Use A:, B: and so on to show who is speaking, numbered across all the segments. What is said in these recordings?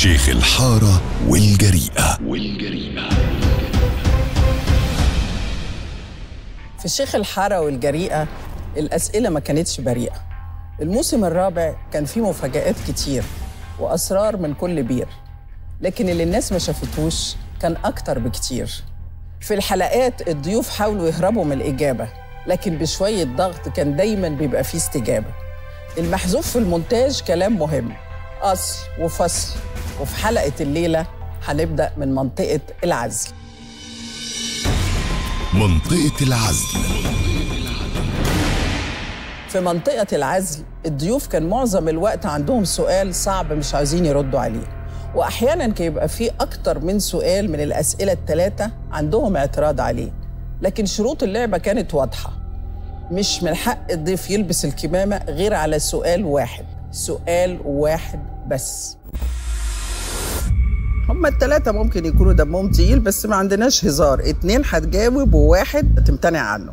A: شيخ الحارة والجريئة والجريئة
B: في شيخ الحارة والجريئة الأسئلة ما كانتش بريئة الموسم الرابع كان فيه مفاجآت كتير وأسرار من كل بير لكن اللي الناس ما شافتوش كان أكتر بكتير في الحلقات الضيوف حاولوا يهربوا من الإجابة لكن بشوية ضغط كان دايما بيبقى فيه استجابة المحذوف في المونتاج كلام مهم أصل وفصل وفي حلقة الليلة هنبدأ من منطقة العزل
A: منطقة العزل
B: في منطقة العزل الضيوف كان معظم الوقت عندهم سؤال صعب مش عايزين يردوا عليه وأحيانا كان يبقى فيه أكتر من سؤال من الأسئلة الثلاثة عندهم اعتراض عليه لكن شروط اللعبة كانت واضحة مش من حق الضيف يلبس الكمامة غير على سؤال واحد سؤال واحد بس هما التلاتة ممكن يكونوا دمهم تقيل بس ما عندناش هزار اتنين هتجاوب وواحد هتمتنع عنه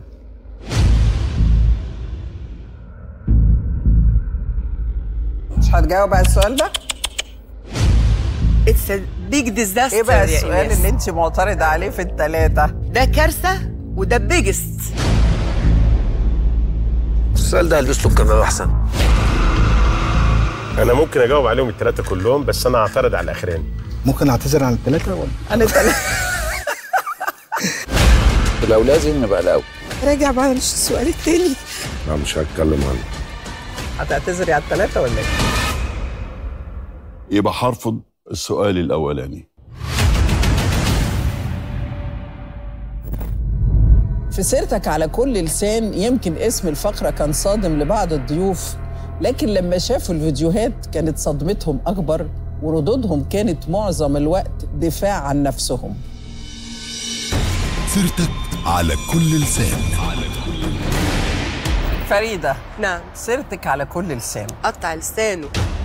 B: مش هتجاوب على السؤال ده؟
C: It's a big disaster
B: ايه بقى
C: يا
B: السؤال
C: إيناس.
B: اللي انت معترضة عليه في التلاتة؟
C: ده كارثة وده بيجست
D: السؤال ده هلبس له الكمامة أحسن
E: انا ممكن اجاوب عليهم الثلاثه كلهم بس انا اعترض على الاخراني
F: ممكن اعتذر عن الثلاثه ولا
B: انا التلاتة
D: لو لازم نبقى الأول
C: راجع بقى مش السؤال التاني
E: لا مش هتكلم عنه
B: هتعتذري على التلاتة ولا ايه؟
G: يبقى هرفض السؤال الأولاني
B: في سيرتك على كل لسان يمكن اسم الفقرة كان صادم لبعض الضيوف لكن لما شافوا الفيديوهات كانت صدمتهم أكبر وردودهم كانت معظم الوقت دفاع عن نفسهم
A: سيرتك على كل لسان
B: فريدة
C: نعم
B: سيرتك على كل لسان
C: قطع لسانه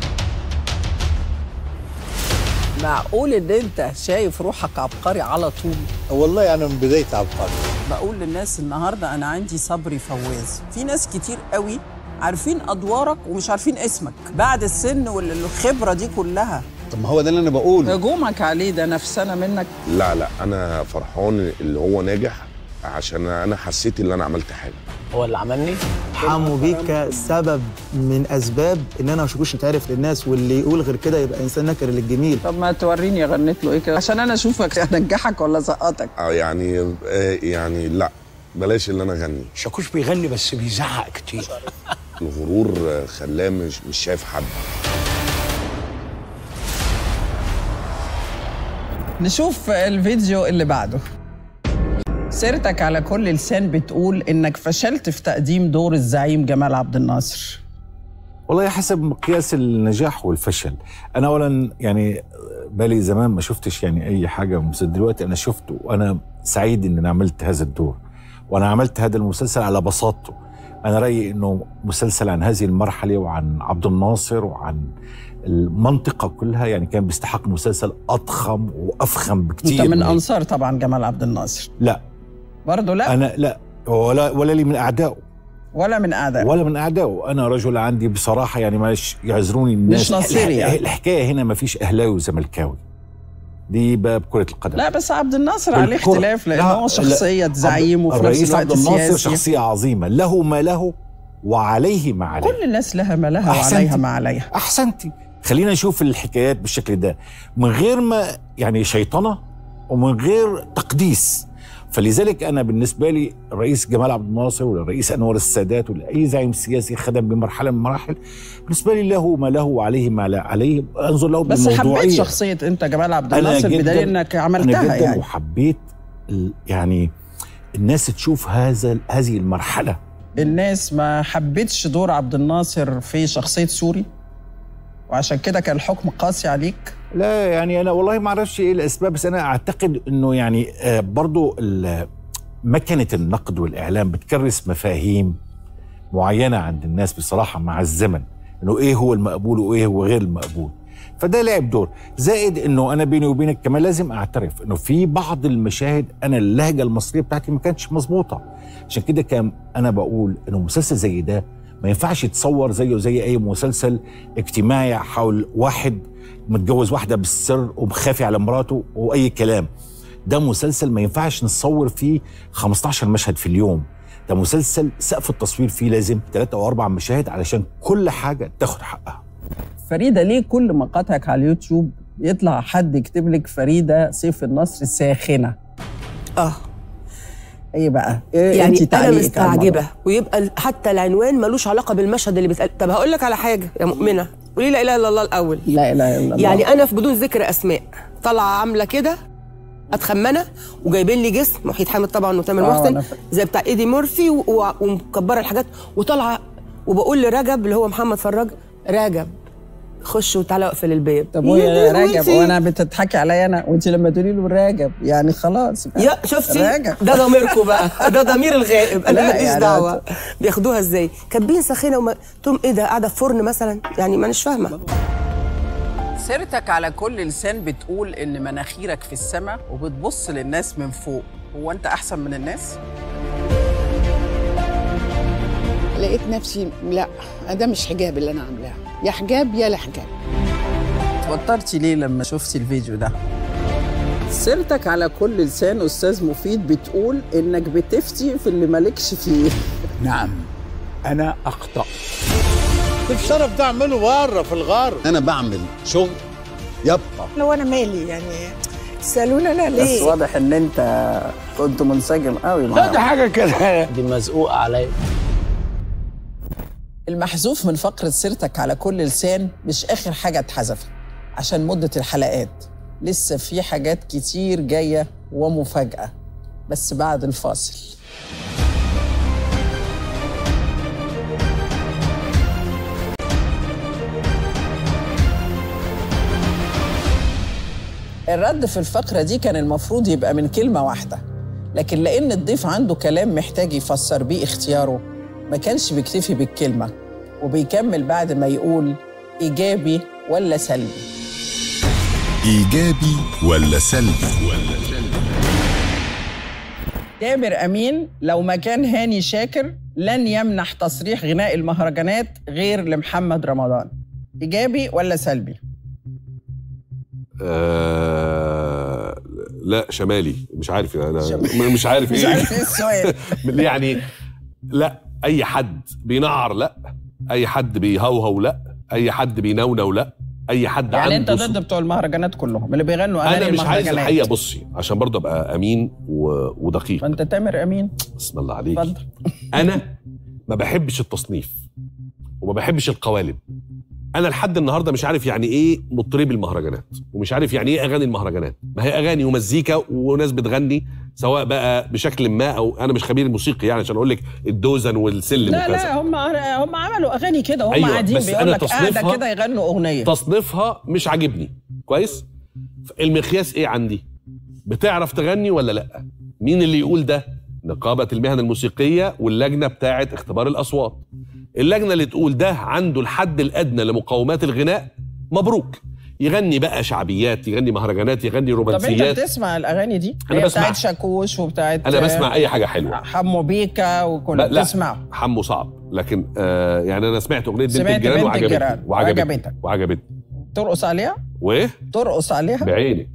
B: معقول ان انت شايف روحك عبقري على طول
F: والله انا من بدايه عبقري
B: بقول للناس النهارده انا عندي صبري فواز في ناس كتير قوي عارفين ادوارك ومش عارفين اسمك بعد السن والخبره دي كلها
F: طب ما هو ده اللي انا بقوله
B: هجومك عليه ده نفسنا منك
H: لا لا انا فرحان اللي هو ناجح عشان انا حسيت ان انا عملت حاجه
D: هو اللي عملني
I: حمو بيكا سبب من اسباب ان انا ما اشوفوش نتعرف للناس واللي يقول غير كده يبقى انسان نكر للجميل
B: طب ما توريني غنيت له ايه كده عشان انا اشوفك انجحك ولا اسقطك
H: اه يعني آه يعني لا بلاش اللي انا اغني
D: شاكوش بيغني بس بيزعق كتير
H: الغرور آه، خلاه مش مش شايف حد
B: نشوف الفيديو اللي بعده سيرتك على كل لسان بتقول انك فشلت في تقديم دور الزعيم جمال عبد الناصر
J: والله حسب مقياس النجاح والفشل انا اولا يعني بالي زمان ما شفتش يعني اي حاجه بس دلوقتي انا شفته وانا سعيد ان انا عملت هذا الدور وانا عملت هذا المسلسل على بساطته انا رايي انه مسلسل عن هذه المرحله وعن عبد الناصر وعن المنطقه كلها يعني كان بيستحق مسلسل اضخم وافخم بكثير
B: انت من انصار طبعا جمال عبد الناصر
J: لا
B: برضه لا
J: انا لا ولا ولا لي من اعدائه
B: ولا من اعداء
J: ولا من اعدائه انا رجل عندي بصراحه يعني معلش يعذروني الناس
B: مش نصيري يعني.
J: الحكايه هنا ما فيش اهلاوي وزملكاوي دي باب كره القدم
B: لا بس عبد الناصر عليه
J: الكرة.
B: اختلاف لانه
J: لا،
B: هو شخصيه
J: لا.
B: زعيم وفي نفس
J: الرئيس
B: الوقت
J: عبد الناصر
B: سياسي
J: شخصيه عظيمه له ما له وعليه ما عليه
B: كل الناس لها ما لها
J: أحسنتي.
B: وعليها ما عليها
J: احسنتي خلينا نشوف الحكايات بالشكل ده من غير ما يعني شيطنه ومن غير تقديس فلذلك انا بالنسبه لي الرئيس جمال عبد الناصر والرئيس انور السادات ولا اي زعيم سياسي خدم بمرحله من المراحل بالنسبه لي له ما له وعليه ما لا عليه انظر له
B: بس
J: بموضوعيه
B: حبيت شخصيه انت جمال عبد
J: أنا
B: الناصر
J: جداً-
B: بدليل انك
J: انا
B: عملتها
J: جدا
B: يعني
J: وحبيت ال- يعني الناس تشوف هذا هذه المرحله
B: الناس ما حبتش دور عبد الناصر في شخصيه سوري وعشان كده كان الحكم قاسي عليك
J: لا يعني انا والله ما اعرفش ايه الاسباب بس انا اعتقد انه يعني آه، برضو ال- مكنه النقد والاعلام بتكرس مفاهيم معينه عند الناس بصراحه مع الزمن انه ايه هو المقبول وايه هو غير المقبول فده لعب دور زائد انه انا بيني وبينك كمان لازم اعترف انه في بعض المشاهد انا اللهجه المصريه بتاعتي ما كانتش مظبوطه عشان كده كان انا بقول انه مسلسل زي ده ما ما ينفعش يتصور زيه زي اي مسلسل اجتماعي حول واحد متجوز واحده بالسر ومخافي على مراته واي كلام ده مسلسل ما ينفعش نصور فيه 15 مشهد في اليوم ده مسلسل سقف التصوير فيه لازم ثلاثة او اربع مشاهد علشان كل حاجه تاخد حقها
B: فريده ليه كل مقاطعك على اليوتيوب يطلع حد يكتب لك فريده سيف النصر ساخنه
C: اه
B: ايه بقى إيه
C: يعني
B: أنتي
C: انا
B: تعليقك على الموضوع؟
C: مستعجبه ويبقى ال- حتى العنوان ملوش علاقه بالمشهد اللي بيتقال طب هقول لك على حاجه يا مؤمنه قولي لا اله الا الله الاول
B: لا اله الا الله
C: يعني انا في بدون ذكر اسماء طالعه عامله كده اتخمنه وجايبين لي جسم محيط حامد طبعا وتامر
B: آه،
C: محسن
B: أنا فاكرة.
C: زي بتاع ايدي مورفي و- و- ومكبره الحاجات وطالعه وبقول لرجب اللي هو محمد فراج رجب خش وتعالى اقفل الباب
B: طب
C: يا
B: ويا
C: لهوتي.
B: راجب وانا بتضحكي عليا انا وانت لما تقولي له راجب يعني خلاص بقى.
C: يا شفتي
B: راجب
C: ده ضميركم بقى ده ضمير الغائب انا
B: لا،
C: ماليش
B: يعني
C: دعوه بياخدوها ازاي كاتبين سخينه وما تقوم ايه ده قاعده في فرن مثلا يعني مانيش فاهمه
B: سيرتك على كل لسان بتقول ان مناخيرك في السماء وبتبص للناس من فوق هو انت احسن من الناس
K: لقيت نفسي لا ده مش حجاب اللي انا عاملاه يا حجاب يا لا حجاب
B: اتوترتي ليه لما شفتي الفيديو ده سيرتك على كل لسان استاذ مفيد بتقول انك بتفتي في اللي مالكش فيه
D: نعم انا اخطات
F: الشرف ده اعمله بره في الغار انا بعمل شغل يبقى
K: لو انا مالي يعني تسالوني انا
B: بس
K: ليه
B: واضح ان انت كنت منسجم قوي
D: لا دي
B: معاه
D: حاجه كده دي مزقوقه عليا
B: المحذوف من فقرة سيرتك على كل لسان مش آخر حاجة اتحذفت عشان مدة الحلقات لسه في حاجات كتير جاية ومفاجأة بس بعد الفاصل الرد في الفقرة دي كان المفروض يبقى من كلمة واحدة لكن لأن الضيف عنده كلام محتاج يفسر بيه اختياره ما كانش بيكتفي بالكلمة وبيكمل بعد ما يقول إيجابي ولا سلبي
A: إيجابي ولا سلبي
B: تامر أمين لو مكان هاني شاكر لن يمنح تصريح غناء المهرجانات غير لمحمد رمضان إيجابي ولا سلبي؟
L: آه لا شمالي مش عارف انا
B: شمالي.
L: مش عارف
B: مش
L: ايه
B: عارف إيه السؤال
L: يعني لا اي حد بينعر لا اي حد بيهوهو لا اي حد بينونو لا اي حد
B: يعني أنت
L: عنده
B: ضد بتوع المهرجانات كلهم اللي بيغنوا أغاني
L: انا مش عايز
B: المهرجانات.
L: الحقيقه بصي عشان برضه ابقى امين و... ودقيق
B: فأنت تامر أمين
L: بسم الله عليك
B: اتفضل
L: انا ما بحبش التصنيف وما بحبش القوالب انا لحد النهارده مش عارف يعني ايه مطرب المهرجانات ومش عارف يعني ايه اغاني المهرجانات ما هي اغاني ومزيكا وناس بتغني سواء بقى بشكل ما او انا مش خبير موسيقي يعني عشان اقول لك الدوزن والسلم
B: لا
L: وكذا
B: لا هم هم عملوا اغاني كده هم
L: أيوة،
B: قاعدين
L: بس
B: بيقول
L: أنا
B: لك قاعده
L: تصنيفها-
B: كده يغنوا اغنيه
L: تصنيفها مش عاجبني كويس المقياس ايه عندي بتعرف تغني ولا لا مين اللي يقول ده نقابة المهن الموسيقية واللجنة بتاعة اختبار الأصوات اللجنة اللي تقول ده عنده الحد الأدنى لمقومات الغناء مبروك يغني بقى شعبيات يغني مهرجانات يغني
B: طب انت
L: رومانسيات
B: بتسمع الاغاني دي
L: أنا
B: هي
L: بسمع.
B: بتاعت شاكوش وبتاعت
L: أنا بسمع أي حاجة حلوة
B: حمو بيكا وكل
L: لا لا
B: بتسمع
L: حمو صعب لكن آه يعني أنا سمعت أغنية بنت
B: سمعت
L: الجيران
B: بنت
L: وعجبتني
B: الجيران
L: وعجبتني
B: وعجبتك.
L: وعجبتني
B: ترقص عليها
L: وإيه؟
B: ترقص عليها
L: بعينك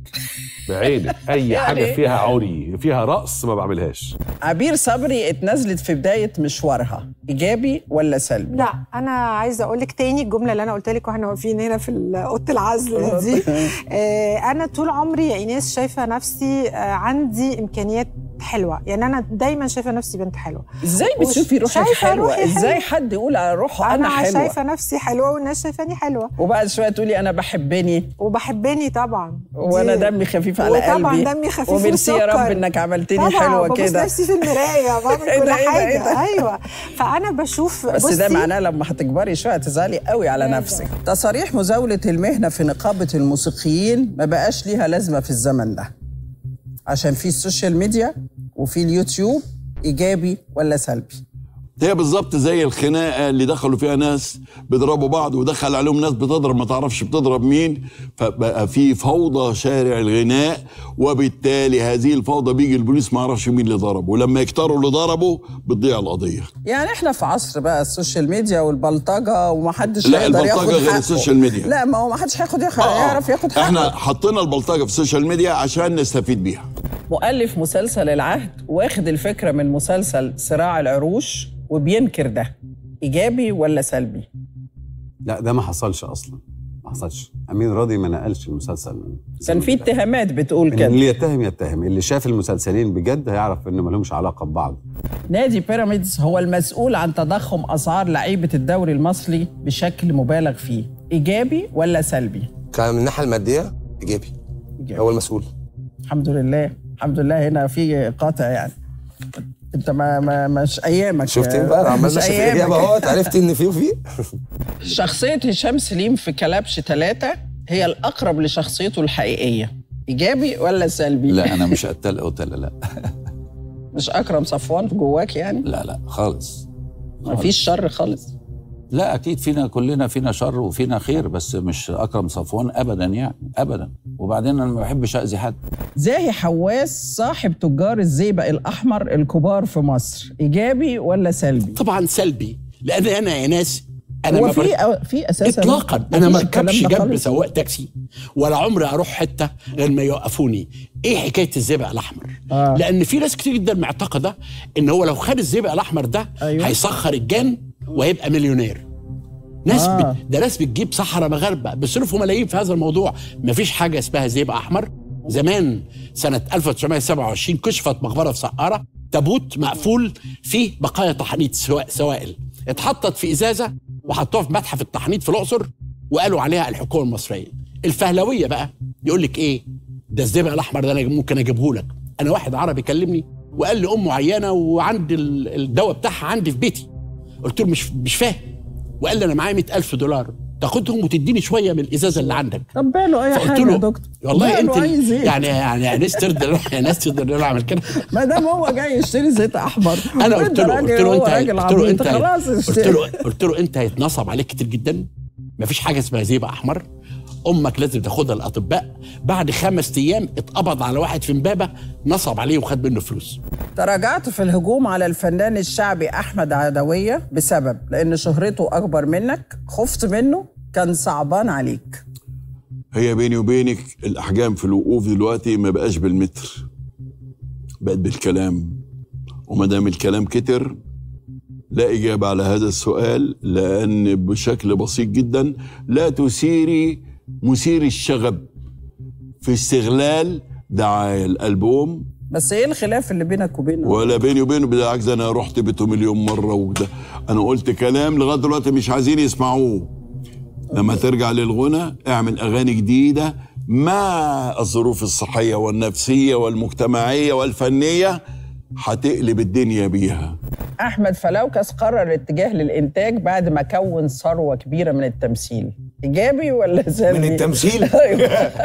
L: بعينك اي
B: يعني
L: حاجه
B: إيه؟
L: فيها عري فيها رقص ما بعملهاش
B: عبير صبري اتنزلت في بدايه مشوارها ايجابي ولا سلبي
M: لا انا عايزه اقول لك تاني الجمله اللي انا قلت لك واحنا واقفين هنا في اوضه العزل دي آه، انا طول عمري يا ايناس شايفه نفسي آه، عندي امكانيات حلوه يعني انا دايما شايفه نفسي بنت حلوه
B: ازاي
M: وش-
B: بتشوفي روحك
M: شايفة
B: حلوه
M: روحي
B: ازاي
M: حلوة.
B: حد يقول على روحه انا,
M: انا
B: حلوه
M: شايفه نفسي حلوه والناس شايفاني حلوه
B: وبعد شويه تقولي انا بحبني
M: وبحبني طبعا
B: وانا
M: دي-
B: دمي خفيف على
M: وطبعا
B: قلبي
M: دمي خفيف
B: وميرسي يا رب
M: وسكر.
B: انك عملتني
M: طبعا
B: حلوه
M: ببص
B: كده
M: نفسي في المرايه بعمل
B: إيه
M: كل
B: ده، إيه ده،
M: حاجه
B: إيه ده؟
M: ايوه فانا بشوف
B: بس ده
M: بصي،
B: معناه لما هتكبري شويه هتزعلي قوي على نفسك تصاريح مزاوله المهنه في نقابه الموسيقيين ما بقاش ليها لازمه في الزمن ده عشان في السوشيال ميديا وفي اليوتيوب ايجابي ولا سلبي
G: هي بالظبط زي الخناقه اللي دخلوا فيها ناس بيضربوا بعض ودخل عليهم ناس بتضرب ما تعرفش بتضرب مين فبقى في فوضى شارع الغناء وبالتالي هذه الفوضى بيجي البوليس ما يعرفش مين اللي ضربه ولما يكتروا اللي ضربه بتضيع القضيه
B: يعني احنا في عصر بقى السوشيال ميديا والبلطجه ومحدش
G: لا
B: هيقدر ياخد
G: البلطجه غير
B: حقه.
G: السوشيال ميديا
B: لا ما هو محدش هياخد ياخد
G: آه.
B: يعرف ياخد حقه
G: احنا حطينا البلطجه في السوشيال ميديا عشان نستفيد بيها
B: مؤلف مسلسل العهد واخد الفكره من مسلسل صراع العروش وبينكر ده ايجابي ولا سلبي
N: لا ده ما حصلش اصلا ما حصلش امين راضي ما نقلش المسلسل
B: كان في اتهامات بتقول
N: اللي
B: كده
N: يتهم يتهم اللي شاف المسلسلين بجد هيعرف ان ما لهمش علاقه ببعض
B: نادي بيراميدز هو المسؤول عن تضخم اسعار لعيبه الدوري المصري بشكل مبالغ فيه ايجابي ولا سلبي
O: كان من الناحيه الماديه ايجابي هو المسؤول
B: الحمد لله الحمد لله هنا في قاطع يعني انت ما, ما مش ايامك
O: شفت
B: يا-
O: ايه بقى
B: مش
O: عمال ماشي في
B: أيامك.
O: الاجابه اهوت عرفت ان في وفي
B: شخصية هشام سليم في كلبش ثلاثة هي الأقرب لشخصيته الحقيقية إيجابي ولا سلبي؟
P: لا انا مش قتال قتله لا
B: مش أكرم صفوان في جواك يعني؟
P: لا لا خالص
B: مفيش شر خالص
P: لا اكيد فينا كلنا فينا شر وفينا خير بس مش اكرم صفوان ابدا يعني ابدا وبعدين انا ما بحبش اذي حد
B: زاهي حواس صاحب تجار الزئبق الأحمر الكبار في مصر إيجابي ولا سلبي؟
Q: طبعا سلبي لان انا يا ناس انا
B: هو
Q: ما
B: في
Q: بر-
B: أو- في أساسا
Q: اطلاقا انا ما
B: مفيش الكلام
Q: اركبش
B: ده
Q: جنب
B: خالص.
Q: سواق تاكسي ولا عمري اروح حته غير ما يوقفوني ايه حكايه الزئبق الاحمر
B: آه.
Q: لان في ناس كتير جدا معتقده ان هو لو خد الزئبق الاحمر ده
B: أيوة.
Q: هيسخر الجن وهيبقى مليونير ناس
B: آه.
Q: آه. ده ناس بتجيب صحراء مغاربه بيصرفوا ملايين في هذا الموضوع مفيش حاجه اسمها زئبق احمر زمان سنه 1927 كشفت مقبره في سقاره تابوت مقفول فيه بقايا تحنيط سوا- سوائل اتحطت في ازازه وحطوها في متحف التحنيط في الاقصر وقالوا عليها الحكومه المصريه الفهلويه بقى يقول لك ايه ده الزئبق الاحمر ده انا ممكن اجيبه لك انا واحد عربي كلمني وقال لي ام عيانه وعندي ال- الدواء بتاعها عندي في بيتي قلت له مش مش فاهم وقال لي انا معايا 100000 دولار تاخدهم وتديني شويه من الازازه اللي عندك
B: طب باله أي
Q: فقلت
B: حاجة
Q: له
B: يا دكتور
Q: والله
B: باله
Q: انت
B: عايز إيه؟
Q: يعني يعني يا ناس ترضى يا ناس تقدر اعمل كده
B: ما دام هو جاي يشتري زيت أحمر
Q: انا
B: وأنت
Q: قلت له
B: راجل
Q: قلت له
B: هو
Q: انت
B: راجل
Q: قلت له
B: عبيط،
Q: انت
B: خلاص
Q: قلت
B: اشتري.
Q: له قلت له انت هيتنصب عليك كتير جدا مفيش حاجه اسمها زيبق احمر امك لازم تاخدها الاطباء بعد خمس ايام اتقبض على واحد في امبابه نصب عليه وخد منه فلوس
B: تراجعت في الهجوم على الفنان الشعبي أحمد عدوية بسبب لأن شهرته أكبر منك خفت منه كان صعبان عليك
G: هي بيني وبينك الاحجام في الوقوف دلوقتي ما بقاش بالمتر بقت بالكلام وما دام الكلام كتر لا اجابه على هذا السؤال لان بشكل بسيط جدا لا تثيري مثير الشغب في استغلال دعايه الالبوم
B: بس إيه الخلاف اللي بينك وبينه؟
G: ولا بيني وبينه بالعكس انا رحت بيته مليون مره وده انا قلت كلام لغايه دلوقتي مش عايزين يسمعوه لما ترجع للغنى اعمل اغاني جديده مع الظروف الصحيه والنفسيه والمجتمعيه والفنيه هتقلب الدنيا بيها
B: أحمد فلوكس قرر الاتجاه للإنتاج بعد ما كون ثروة كبيرة من التمثيل إيجابي ولا سلبي؟
O: من التمثيل؟
B: أيوة.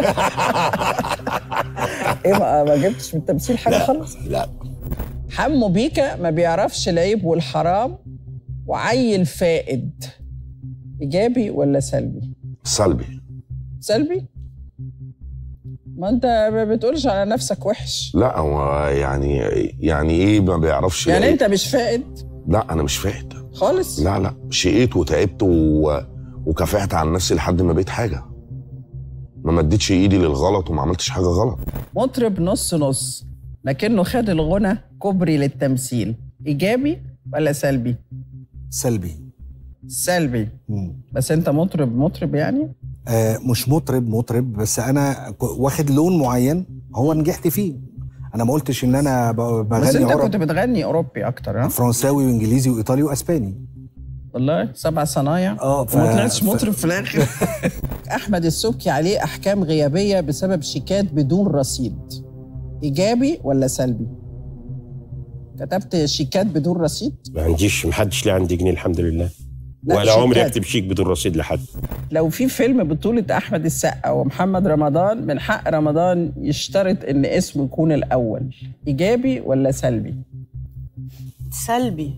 B: إيه ما, ما جبتش من التمثيل حاجة خالص؟
Q: لا
B: حمو بيكا ما بيعرفش العيب والحرام وعيل فائد إيجابي ولا سلبي؟
H: سلبي
B: سلبي؟ ما أنت ما بتقولش على نفسك وحش
H: لا هو يعني يعني ايه ما بيعرفش
B: يعني
H: إيه؟
B: أنت مش فائد
H: لا انا مش فاهم
B: خالص؟
H: لا لا شقيت وتعبت و... وكافحت عن نفسي لحد ما بقيت حاجه ما مديتش ايدي للغلط وما عملتش حاجه غلط
B: مطرب نص نص لكنه خد الغنى كوبري للتمثيل ايجابي ولا سلبي
R: سلبي
B: سلبي بس انت مطرب مطرب يعني
R: آه مش مطرب مطرب بس انا ك- واخد لون معين هو نجحت فيه انا ما قلتش ان انا ب-
B: بس
R: بغني
B: انت
R: عرب
B: كنت بتغني اوروبي اكتر ها
R: فرنساوي وانجليزي وايطالي واسباني
B: والله سبع صنايع
R: اه
B: وما طلعتش مطرب في الاخر احمد السبكي عليه احكام غيابيه بسبب شيكات بدون رصيد ايجابي ولا سلبي كتبت شيكات بدون رصيد
E: ما عنديش محدش ليه عندي جنيه الحمد لله
B: لا،
E: ولا عمري
B: شيكات.
E: اكتب شيك بدون رصيد لحد
B: لو في فيلم بطولة أحمد السقا ومحمد رمضان من حق رمضان يشترط إن اسمه يكون الأول إيجابي ولا سلبي؟
C: سلبي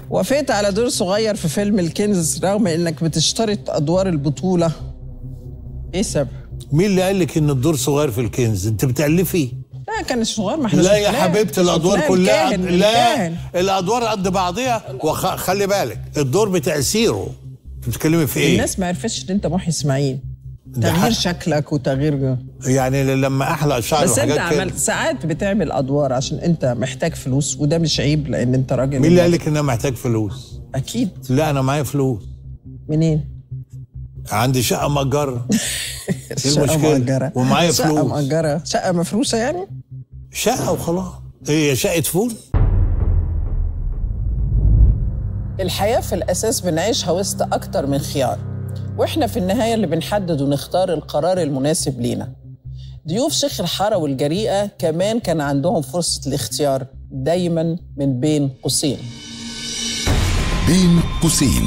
B: وافقت على دور صغير في فيلم الكنز رغم انك بتشترط ادوار البطوله ايه السبب؟
S: مين اللي قال لك ان الدور صغير في الكنز انت بتالفي
B: لا كان صغير ما احنا
S: لا يا
B: شفناه.
S: حبيبتي الادوار
B: شفناه
S: كلها
B: الكاهن،
S: لا
B: الكاهن.
S: الادوار قد بعضيها وخلي بالك الدور بتاثيره انت بتتكلمي في ايه
B: الناس ما عرفتش ان انت محي اسماعيل
S: ده
B: تغيير
S: حق.
B: شكلك وتغيير
S: يعني لما احلق شعر
B: بس انت
S: وحاجات كده
B: عملت ساعات بتعمل ادوار عشان انت محتاج فلوس وده مش عيب لان انت راجل
S: مين اللي قال لك ان انا محتاج فلوس
B: اكيد
S: لا انا معايا فلوس
B: منين
S: عندي شقه مأجرة ايه
B: شقة
S: المشكله
B: مأجرة
S: ومعايا
B: شقة
S: فلوس
B: مأجرة شقة مفروشة يعني
S: شقه وخلاص هي شقه فول
B: الحياة في الأساس بنعيشها وسط أكتر من خيار وإحنا في النهاية اللي بنحدد ونختار القرار المناسب لينا ضيوف شيخ الحارة والجريئة كمان كان عندهم فرصة الاختيار دايما من بين قوسين
A: بين قوسين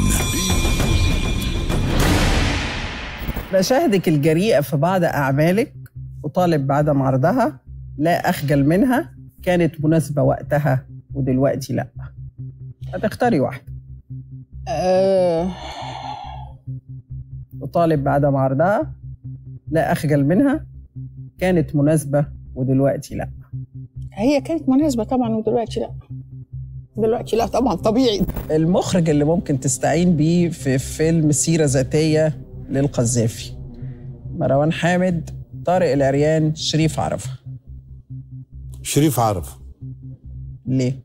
B: مشاهدك الجريئة في بعض أعمالك وطالب بعدم عرضها لا أخجل منها كانت مناسبة وقتها ودلوقتي لأ هتختاري واحدة
K: آه
B: وطالب بعدم عرضها لا أخجل منها كانت مناسبة ودلوقتي لأ
K: هي كانت مناسبة طبعا ودلوقتي لا دلوقتي لا طبعا طبيعي
B: المخرج اللي ممكن تستعين بيه في فيلم سيرة ذاتية للقذافي مروان حامد طارق العريان شريف عرفة
S: شريف عرف
B: ليه؟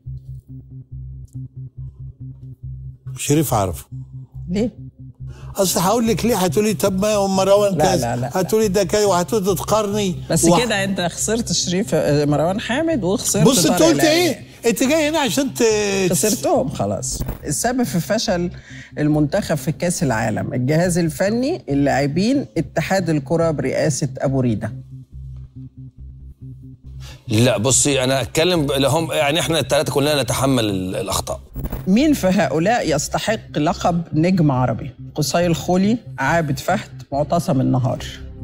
S: شريف عرف
B: ليه؟
S: اصل هقول لك ليه هتقولي طب ما هو مروان
B: لا،
S: كذا
B: لا، لا.
S: هتقولي ده كذا وهتقولي تقارني
B: بس
S: وح-
B: كده انت خسرت شريف آه، مروان حامد وخسرت
S: بص انت
B: طارق
S: قلت
B: العريان.
S: ايه انت جاي هنا عشان ت...
B: خسرتهم خلاص السبب في فشل المنتخب في كاس العالم الجهاز الفني اللاعبين اتحاد الكرة برئاسة أبو ريدة
O: لا بصي انا اتكلم لهم يعني احنا الثلاثه كلنا نتحمل ال- الاخطاء
B: مين في هؤلاء يستحق لقب نجم عربي قصي الخولي عابد فهد معتصم النهار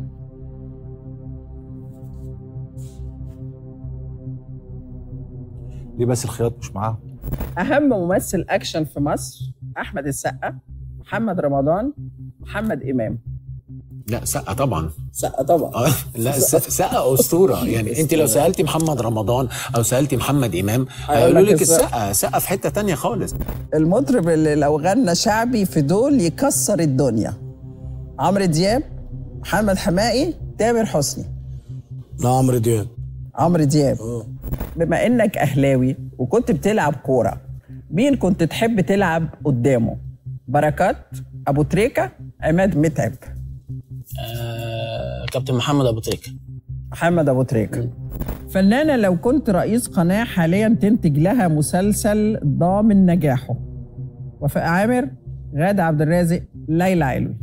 J: ليه بس الخياط مش معاهم
B: أهم ممثل أكشن في مصر أحمد السقا محمد رمضان محمد إمام
Q: لا سقا طبعا
B: سقا طبعا
Q: اه لا س- سقا اسطوره يعني انت لو سالتي محمد رمضان او سالتي محمد امام هيقولوا لك السقا سقا في حته تانية خالص
B: المطرب اللي لو غنى شعبي في دول يكسر الدنيا عمرو دياب محمد حماقي تامر حسني
R: لا عمرو دياب
B: عمرو دياب بما انك اهلاوي وكنت بتلعب كوره مين كنت تحب تلعب قدامه بركات ابو تريكه عماد متعب
Q: آه كابتن محمد ابو تريكه
B: محمد ابو تريكه فنانه لو كنت رئيس قناه حاليا تنتج لها مسلسل ضامن نجاحه وفاء عامر غادة عبد الرازق ليلى علوي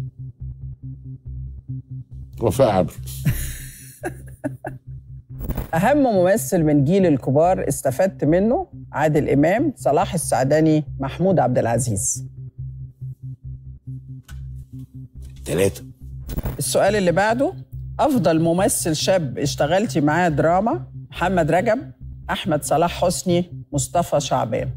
L: وفاء عبر
B: أهم ممثل من جيل الكبار استفدت منه عادل إمام صلاح السعدني محمود عبد العزيز
O: ثلاثه
B: السؤال اللي بعده أفضل ممثل شاب اشتغلتي معاه دراما محمد رجب أحمد صلاح حسني مصطفى شعبان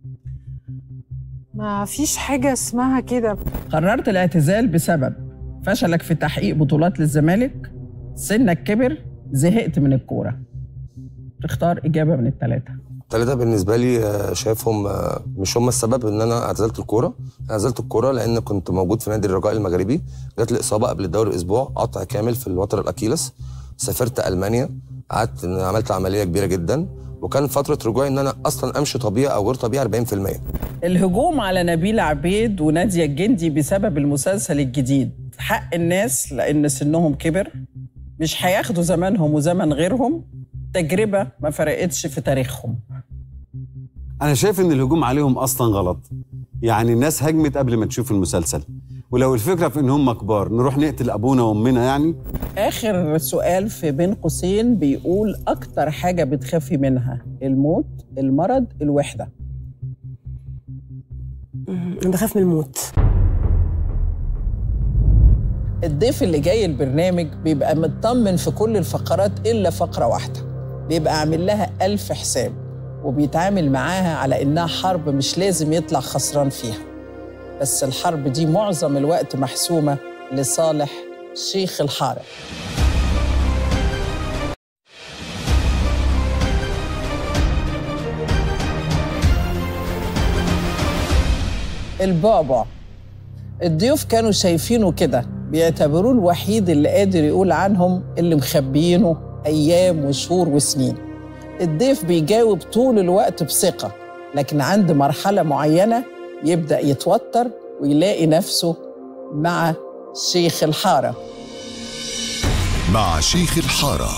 M: ما فيش حاجة اسمها كده
B: قررت الاعتزال بسبب فشلك في تحقيق بطولات للزمالك سنك كبر زهقت من الكورة تختار إجابة من الثلاثة
O: الثلاثه بالنسبه لي آه، شايفهم آه، مش هم السبب ان انا اعتزلت الكوره انا اعتزلت الكوره لان كنت موجود في نادي الرجاء المغربي جات لي اصابه قبل الدوري اسبوع قطع كامل في الوتر الاكيلس سافرت المانيا قعدت عملت عمليه كبيره جدا وكان فتره رجوعي ان انا اصلا امشي طبيعي او غير طبيعي 40%
B: الهجوم على نبيل عبيد ونادية الجندي بسبب المسلسل الجديد حق الناس لأن سنهم كبر مش هياخدوا زمانهم وزمن غيرهم تجربة ما فرقتش في تاريخهم
N: انا شايف ان الهجوم عليهم اصلا غلط يعني الناس هجمت قبل ما تشوف المسلسل ولو الفكره في ان هم كبار نروح نقتل ابونا وامنا يعني
B: آخر سؤال في بين قوسين بيقول أكتر حاجة بتخافي منها الموت المرض الوحدة
C: انا بخاف من الموت
B: الضيف اللي جاي البرنامج بيبقى مطمن في كل الفقرات إلا فقرة واحدة بيبقى عامل لها ألف حساب وبيتعامل معاها على إنها حرب مش لازم يطلع خسران فيها بس الحرب دي معظم الوقت محسومة لصالح شيخ الحارة البعبع الضيوف كانوا شايفينه كده بيعتبروه الوحيد اللي قادر يقول عنهم اللي مخبيينه أيام وشهور وسنين الضيف بيجاوب طول الوقت بثقة لكن عند مرحلة معينة يبدأ يتوتر ويلاقي نفسه مع شيخ الحارة
A: مع شيخ الحارة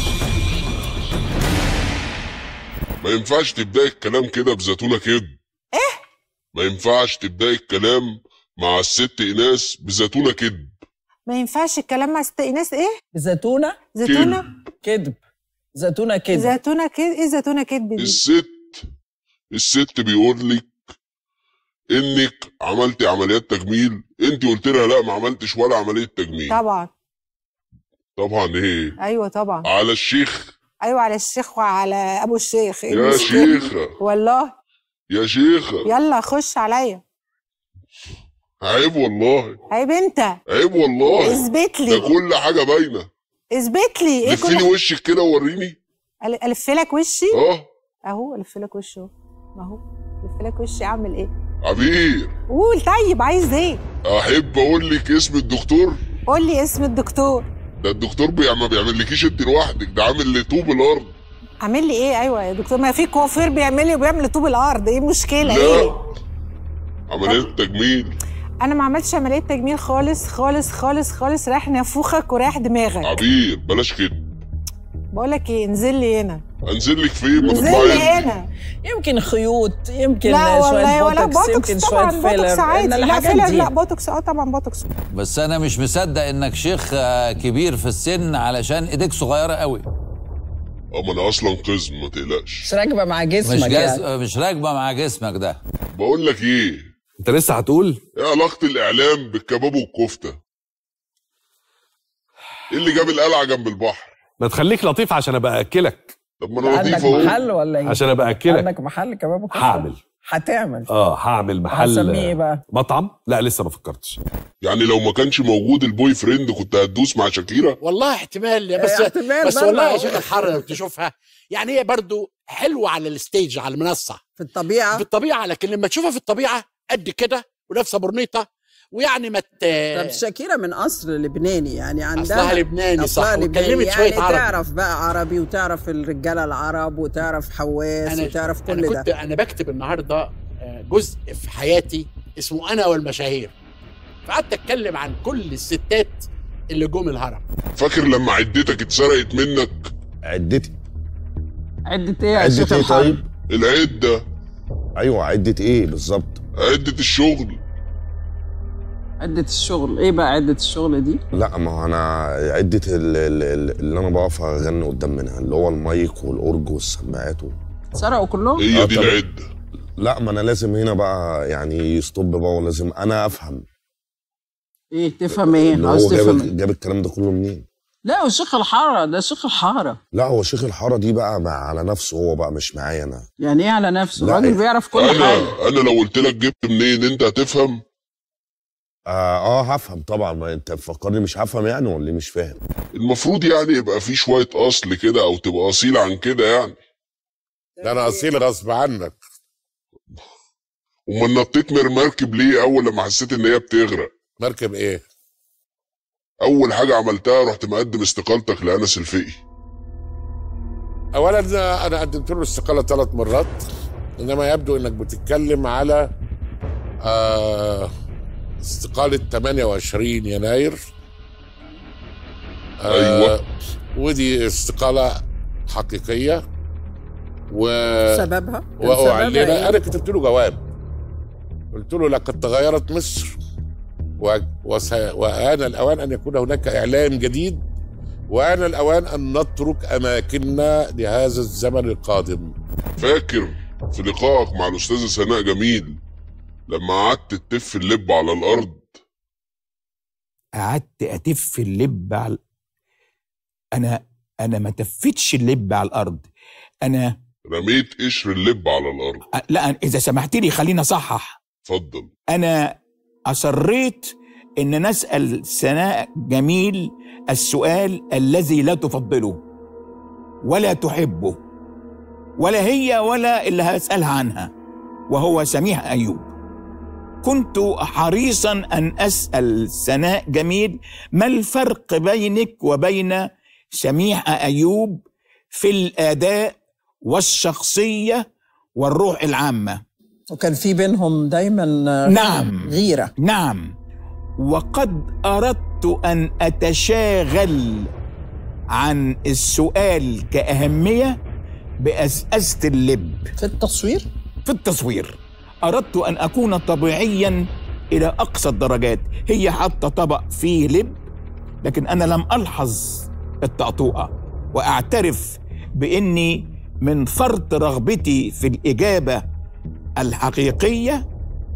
T: ما ينفعش تبداي الكلام كده بزتونه كده
M: ايه
T: ما ينفعش تبداي الكلام مع الست ايناس بزتونه كده
M: ما ينفعش الكلام مع ست ايناس ايه
B: زيتونة
M: زيتونة
B: كذب زيتونة كذب
M: زيتونة كده ايه زيتونة كدب دي
T: الست الست بيقول لك انك عملتي عمليات تجميل انت قلت لها لا ما عملتش ولا عمليه تجميل
M: طبعا
T: طبعا ايه
M: ايوه طبعا
T: على الشيخ
M: ايوه على الشيخ وعلى ابو الشيخ إيه
T: يا
M: المشكلة؟
T: شيخة.
M: والله
T: يا شيخه
M: يلا خش عليا
T: عيب والله
M: عيب انت
T: عيب والله
M: اثبت لي.
T: ده كل حاجه باينه
M: اثبت لي ايه
T: لفيني
M: كل
T: وشك كده ووريني
M: أل- الف لك وشي
T: اه
M: اهو الف لك وشي اهو ما هو الف لك وشي اعمل ايه
T: عبير
M: قول طيب عايز ايه
T: احب اقول لك اسم الدكتور
M: قول لي اسم الدكتور
T: ده الدكتور بي... ما بيعملكيش انت لوحدك ده عامل لطوب الارض
M: عامل لي ايه ايوه يا دكتور ما في كوافير بيعمل لي وبيعمل طوب الارض ايه المشكله
T: لا.
M: ايه
T: عمليه تجميل
M: انا ما عملتش عمليه تجميل خالص خالص خالص خالص رايح نافوخك ورايح دماغك
T: عبير بلاش كده
M: بقول لك ايه انزل لي هنا
T: انزل لك فين ما
M: انزل لي
T: تطلعي
M: هنا
B: يمكن خيوط يمكن
M: لا والله
B: شوية
M: ولا
B: بوتوكس
M: بوتوكس
B: يمكن
M: طبعا
B: شوية
M: بوتوكس
B: فيلر
M: عادي
B: إن
M: لا
B: الحاجات
M: فيلر
B: دي
M: لا بوتوكس اه طبعا بوتوكس
P: بس انا مش مصدق انك شيخ آه، كبير في السن علشان ايديك صغيره قوي
T: اه ما انا اصلا قزم ما تقلقش
B: مش راكبة مع جسمك
P: مش جاز...
B: يعني.
P: مش راكبه مع جسمك ده
T: بقول لك ايه
L: انت لسه هتقول
T: ايه علاقه الاعلام بالكباب والكفته ايه اللي جاب القلعه جنب البحر
L: ما تخليك لطيف عشان ابقى اكلك
T: طب ما انا
B: عندك
T: لطيف اهو
B: محل ولا ايه؟
L: عشان ابقى اكلك
B: عندك محل كباب وكفته؟
L: هعمل
B: هتعمل
L: اه هعمل محل
B: هتسميه ايه بقى؟
L: مطعم لا لسه ما فكرتش
T: يعني لو ما كانش موجود البوي فريند كنت هتدوس مع شاكيرا
Q: والله احتمال يا بس
M: إيه، احتمال
Q: بس
M: برضه.
Q: والله يا شيخ الحر لو تشوفها يعني هي برضو حلوه على الستيج على المنصه
B: في الطبيعه
Q: في الطبيعه لكن لما تشوفها في الطبيعه قد كده ولابسه برنيطه ويعني ما ت...
B: طب شاكيرا من اصل لبناني يعني عندها
Q: أصلها لبناني، صح،
B: أصلها لبناني
Q: واتكلمت شوية
B: يعني
Q: عربي.
B: تعرف بقى عربي وتعرف الرجاله العرب وتعرف حواس وتعرف كل
Q: أنا
B: ده
Q: كنت انا بكتب النهارده آه، جزء في حياتي اسمه انا والمشاهير فقعدت اتكلم عن كل الستات اللي جم الهرم
T: فاكر لما عدتك اتسرقت منك
H: عدتي
B: عدة ايه يا
H: عدة
B: شيخ
H: ايه
B: الحرب؟
H: طيب؟
T: العده
H: ايوه عدة ايه بالظبط؟
T: عده الشغل
B: عدة الشغل ايه بقى عدة الشغل دي؟
H: لا ما هو انا عدة ال- ال- ال- اللي انا بقف اغني قدام منها اللي هو المايك والاورج والسماعات و...
B: سرقوا كلهم؟
H: آه، طب- لا ما انا لازم هنا بقى يعني يستوب بقى ولازم انا افهم
B: ايه تفهم ايه؟
H: اللي
B: عاوز
H: هو جاب,
B: تفهم ايه؟
H: جاب الكلام ده كله منين
B: لا هو شيخ الحارة ده شيخ الحارة
H: لا هو شيخ الحاره دي بقى مع على نفسه هو بقى مش معايا انا
B: يعني ايه على نفسه؟
H: لا،
B: الراجل
H: إيه.
B: بيعرف كل حاجة
T: انا انا لو قلت لك جبت منين انت هتفهم
H: اه, آه هفهم طبعا ما انت مفكرني مش هفهم يعني ولا إيه؟ مش فاهم
T: المفروض يعني يبقى في شويه اصل كده او تبقى اصيل عن كده يعني
S: ده انا اصيل غصب عنك
T: امال نطيت من المركب ليه اول لما حسيت ان هي بتغرق
S: مركب ايه
T: اول حاجه عملتها رحت مقدم استقالتك لانس الفقي
S: اولا انا قدمت له الاستقاله ثلاث مرات انما يبدو انك بتتكلم على آه استقاله 28 يناير آه
T: أيوة.
S: ودي استقاله حقيقيه و
B: سببها؟ كان
S: واعلن
B: سببها إيه؟
S: انا كتبت له جواب قلت له لقد تغيرت مصر و... وس... وآن الأوان أن يكون هناك إعلام جديد وآن الأوان أن نترك أماكننا لهذا الزمن القادم
T: فاكر في لقائك مع الاستاذه سناء جميل لما قعدت تتف اللب على الارض
U: قعدت اتف اللب على انا انا ما تفتش اللب على الارض انا
T: رميت قشر اللب على الارض
U: أ- لا اذا سمحت لي خليني اصحح
T: اتفضل
U: انا اصريت ان نسال سناء جميل السؤال الذي لا تفضله ولا تحبه ولا هي ولا اللي هسالها عنها وهو سميح ايوب كنت حريصا ان اسال سناء جميل ما الفرق بينك وبين سميح ايوب في الاداء والشخصيه والروح العامه
B: وكان في بينهم دايما
U: نعم
B: غيرة
U: نعم وقد أردت أن أتشاغل عن السؤال كأهمية بأسأسة اللب
B: في التصوير؟
U: في التصوير أردت أن أكون طبيعيا إلى أقصى الدرجات هي حاطة طبق فيه لب لكن أنا لم ألحظ التقطوعة وأعترف بإني من فرط رغبتي في الإجابة الحقيقية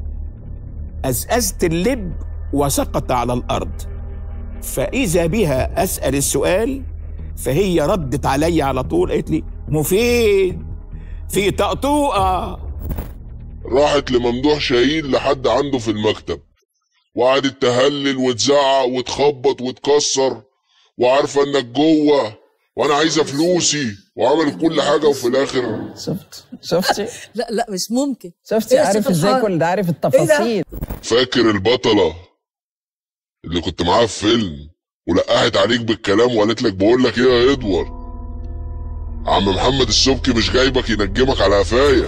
U: أسأست اللب وسقط على الأرض فإذا بها أسأل السؤال فهي ردت علي على طول قالت لي مفيد في طقطوقة
T: راحت لممدوح شاهين لحد عنده في المكتب وقعدت تهلل وتزعق وتخبط وتكسر وعارفه انك جوه وانا عايزه فلوسي وعملت كل حاجه وفي الاخر
B: شفت شفتي
V: لا لا مش ممكن
B: شفتي
V: إيه يا
B: عارف
V: شيخ
B: ازاي
V: الحار؟
B: كل ده عارف
V: إيه ده؟
B: التفاصيل
T: فاكر البطله اللي كنت معاها في فيلم ولقحت عليك بالكلام وقالت لك بقول لك ايه يا ادوار عم محمد السبكي مش جايبك ينجمك على قفايا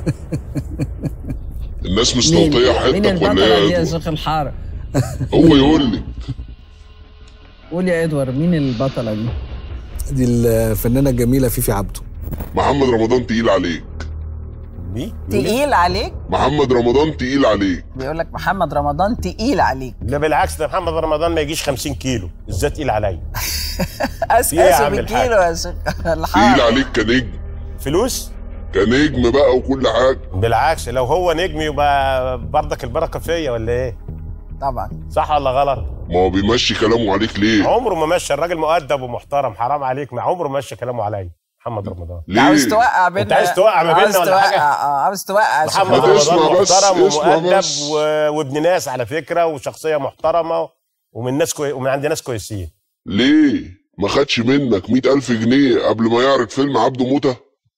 T: الناس مستوطيه
B: مين
T: حتك ولا
B: البطلة
T: ايه
B: دي
T: يا
B: يا
T: ادوار
B: شيخ الحارة
T: هو يقول لي
B: قول يا ادوار مين البطلة دي
R: دي الفنانه الجميله فيفي عبده
T: محمد رمضان تقيل عليك
E: مين
B: تقيل عليك
T: محمد رمضان تقيل عليك
B: بيقول لك محمد رمضان تقيل عليك
E: لا بالعكس ده محمد رمضان ما يجيش 50 كيلو ازاي تقيل عليا
B: اسف
E: إيه يا
B: اسف
E: عم الحاج؟
B: الكيلو يا شيخ
T: تقيل
B: الحارة
T: عليك كنجم
E: فلوس
T: كنجم بقى وكل حاجه
E: بالعكس لو هو نجم يبقى برضك البركه فيا ولا ايه
B: طبعا
E: صح ولا غلط
T: ما هو بيمشي كلامه عليك ليه
E: عمره ما مشى الراجل مؤدب ومحترم حرام عليك ما عمره ما مشى كلامه عليا محمد رمضان
T: ليه؟
B: عاوز توقع بينا
E: انت عايز توقع ما
B: عاوز
E: بيننا ولا حاجه
B: توقع اه عاوز توقع يا شيخ
E: محمد
T: ما تسمع
E: رمضان
T: بس،
E: محترم
T: اسمع
E: ومؤدب
T: بس.
E: و... وابن ناس على فكره وشخصيه محترمه ومن ناس كوي... ومن عند ناس كويسين
T: ليه ما خدش منك مئة ألف جنيه قبل ما يعرض فيلم عبده موتة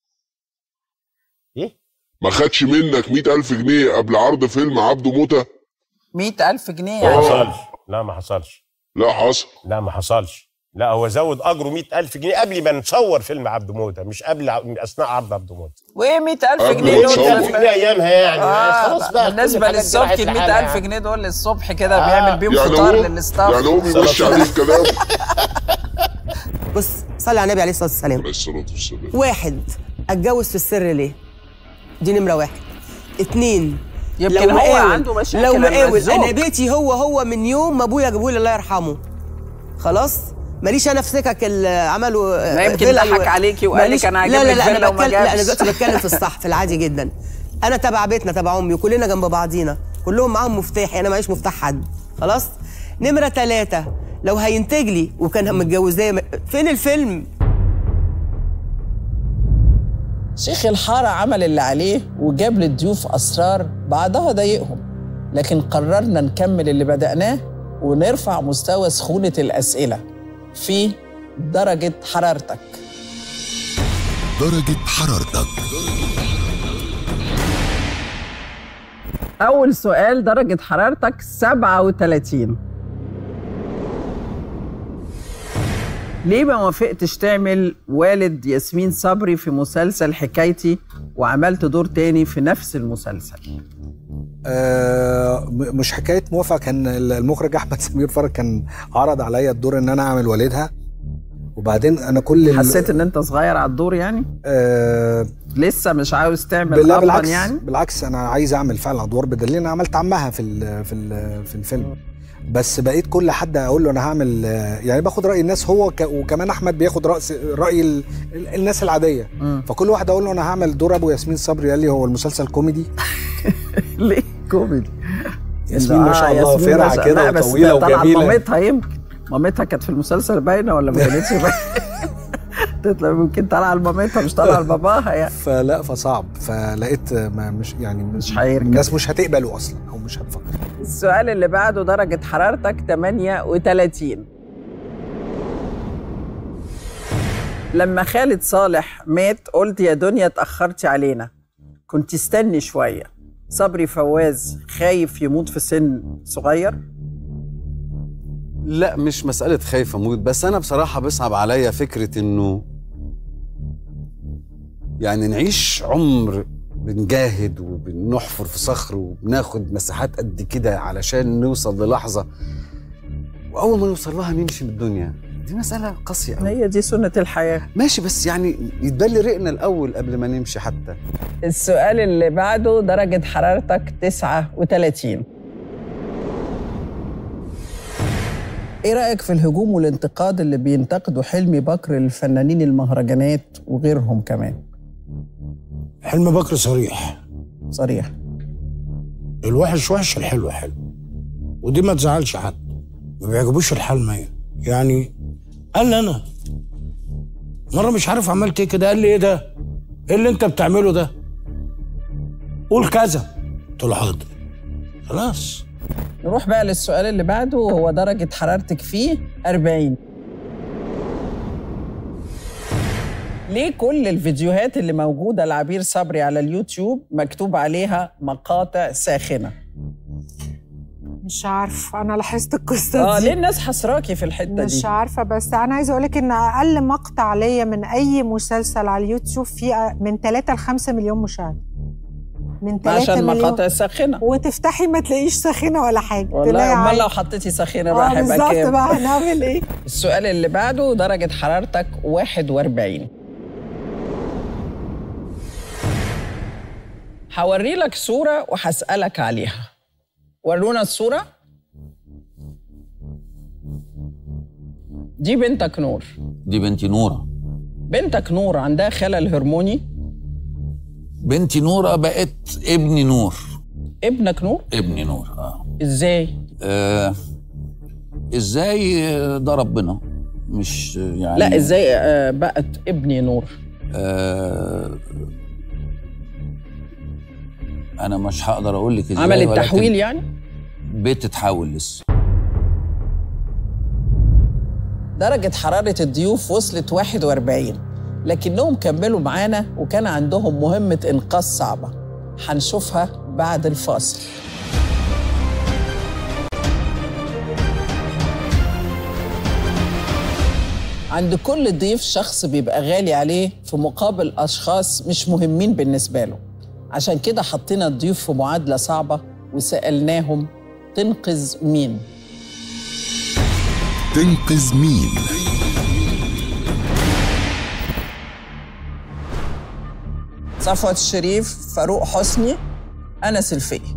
E: ايه
T: ما خدش منك مئة ألف جنيه قبل عرض فيلم عبده موتة
B: 100000 جنيه
E: ما
B: يعني
E: حصلش لا ما حصلش
T: لا حصل
E: لا ما حصلش لا هو زود اجره 100000 جنيه قبل ما نصور فيلم عبد موته مش قبل ع- اثناء عرض عبد موته
B: وايه 100000
T: قبل
B: جنيه
T: ما
B: دول
T: تصور.
B: كان-
E: جنيه ايامها يعني
B: آه
E: خلاص بقى كل
B: بالنسبه
E: الحاجات دي راحت
B: للسبكي ال
E: لحالها
B: 100000
E: يعني.
B: جنيه دول للصبح كده
E: آه.
B: بيعمل بيهم
T: يعني
B: فطار
T: هو
B: للاستاف
T: يعني هو بيمشي عليه الكلام
C: بص صلي على النبي عليه الصلاه والسلام
T: عليه الصلاة والسلام
C: واحد اتجوز في السر ليه؟ دي نمره واحد اتنين
B: يمكن
C: لو
B: هو
C: مقاول-
B: عنده مشاكل
C: لو
B: لما
C: مقاول
B: الزوج.
C: انا بيتي هو هو من يوم ما ابويا جابولي الله يرحمه خلاص ماليش انا في سكك اللي عملوا
B: ما يمكن
C: فيلل
B: ضحك عليكي وقال
C: ماليش-
B: لك أنا
C: لا
B: هجيب
C: لا
B: لك
C: لا
B: فيلا
C: انا
B: وما
C: بتكلم لا انا
B: جابش.
C: دلوقتي بتكلم في الصح في العادي جدا انا تبع بيتنا تبع امي كلنا جنب بعضينا كلهم معاهم مفتاح انا معيش مفتاح حد خلاص نمره ثلاثة لو هينتج لي وكان متجوزاه فين الفيلم
B: شيخ الحارة عمل اللي عليه وجاب للضيوف أسرار بعضها ضايقهم لكن قررنا نكمل اللي بدأناه ونرفع مستوى سخونة الأسئلة في درجة حرارتك
A: درجة حرارتك
B: أول سؤال درجة حرارتك 37 ليه ما وافقتش تعمل والد ياسمين صبري في مسلسل حكايتي وعملت دور تاني في نفس المسلسل
R: آه م- مش حكايه موافقه كان المخرج احمد سمير فرج كان عرض عليا الدور ان انا اعمل والدها وبعدين انا كل ال-
B: حسيت ان انت صغير على الدور يعني
R: آه
B: لسه مش عاوز تعمل
R: لا
B: أبا
R: بالعكس
B: يعني
R: بالعكس انا عايز اعمل فعلا ادوار بدليل انا عملت عمها في ال في ال في الفيلم بس بقيت كل حد اقول له انا هعمل آه، يعني باخد راي الناس هو ك وكمان احمد بياخد راس راي ال ال الناس العاديه
B: مم.
R: فكل واحد اقول له انا هعمل دور ابو ياسمين صبري قال لي هو المسلسل كوميدي
B: ليه كوميدي
R: ياسمين ما شاء الله
B: ياسمين ما
R: فرعه
B: شاء-
R: كده
B: لا، بس
R: وطويله
B: طلعت
R: وجميله
B: مامتها يمكن مامتها كانت في المسلسل باينه ولا ما كانتش باينه تطلع ممكن طالعه لمامتها مش طالعه لباباها يعني
R: فلا فصعب فلقيت ما مش يعني مش
B: هيركب.
R: الناس مش هتقبله اصلا او مش هتفكر
B: السؤال اللي بعده درجة حرارتك 38 لما خالد صالح مات قلت يا دنيا اتأخرتي علينا كنت استني شوية صبري فواز خايف يموت في سن صغير
N: لا مش مسألة خايف أموت بس أنا بصراحة بيصعب عليا فكرة إنه يعني نعيش عمر بنجاهد وبنحفر في صخر وبناخد مساحات قد كده علشان نوصل للحظة وأول ما نوصل لها نمشي من الدنيا دي مسألة قاسية أوي
B: هي دي سنة الحياة
N: ماشي بس يعني يتبل رقنا الأول قبل ما نمشي حتى
B: السؤال اللي بعده درجة حرارتك 39 ايه رأيك في الهجوم والانتقاد اللي بينتقدوا حلمي بكر للفنانين المهرجانات وغيرهم كمان
I: حلم بكر صريح
B: صريح
I: الوحش وحش الحلو حلو ودي ما تزعلش حد ما بيعجبوش الحال مية يعني قال لي انا مره مش عارف عملت ايه كده قال لي ايه ده ايه اللي انت بتعمله ده قول كذا قلت له حاضر خلاص
B: نروح بقى للسؤال اللي بعده وهو درجة حرارتك فيه 40 ليه كل الفيديوهات اللي موجودة لعبير صبري على اليوتيوب مكتوب عليها مقاطع ساخنة؟
M: مش عارفه انا لاحظت القصه
B: اه
M: دي
B: ليه الناس حصراكي في الحتة دي؟
M: مش عارفه بس انا عايزه اقول لك ان اقل مقطع ليا من اي مسلسل على اليوتيوب فيه من 3 ل 5 مليون مشاهده من 3
B: عشان
M: مليون
B: مقاطع ساخنة
M: وتفتحي ما تلاقيش ساخنه ولا حاجه
B: والله
M: تلاقي
B: امال
M: عادي.
B: لو حطيتي ساخنة
M: اه
B: بقى هيبقى
M: بالظبط
B: كام؟
M: بقى هنعمل ايه
B: السؤال اللي بعده درجة حرارتك 41 هوري لك صورة وهسألك عليها ورونا الصورة دي بنتك نور
P: دي بنتي نورة
B: بنتك نور عندها خلل هرموني
P: بنتي نورة بقت ابني نور
B: ابنك نور
P: ابني نور اه,
B: ازاي
P: آه ازاي آه، ده ربنا مش آه، يعني
B: لا ازاي آه، بقت ابني نور
P: آه انا مش هقدر اقول لك ازاي
B: عملت
P: ولكن
B: تحويل يعني
P: بتتحول لسه
B: درجة حرارة الضيوف وصلت 41 لكنهم كملوا معانا وكان عندهم مهمة إنقاذ صعبة هنشوفها بعد الفاصل عند كل ضيف شخص بيبقى غالي عليه في مقابل أشخاص مش مهمين بالنسبة له عشان كده حطينا الضيوف في معادلة صعبة وسألناهم تنقذ مين؟
A: تنقذ مين
B: صفوت الشريف فاروق حسني أنس الفقي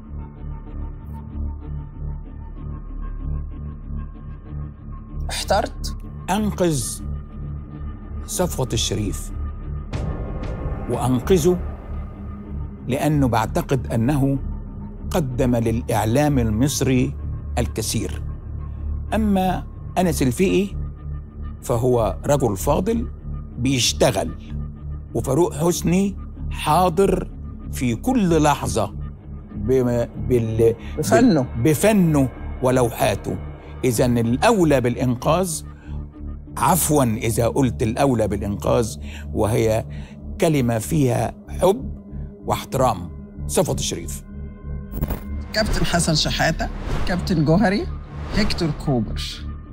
B: احترت
U: أنقذ صفوة الشريف وأنقذه لأنه بعتقد أنه قدم للإعلام المصري الكثير أما أنس الفقي فهو رجل فاضل بيشتغل وفاروق حسني حاضر في كل لحظة بم- بال...
B: بفنه.
U: بفنه ولوحاته إذا الأولى بالإنقاذ عفوا إذا قلت الأولى بالإنقاذ وهي كلمة فيها حب واحترام صفوة الشريف
B: كابتن حسن شحاتة كابتن جوهري هيكتور كوبر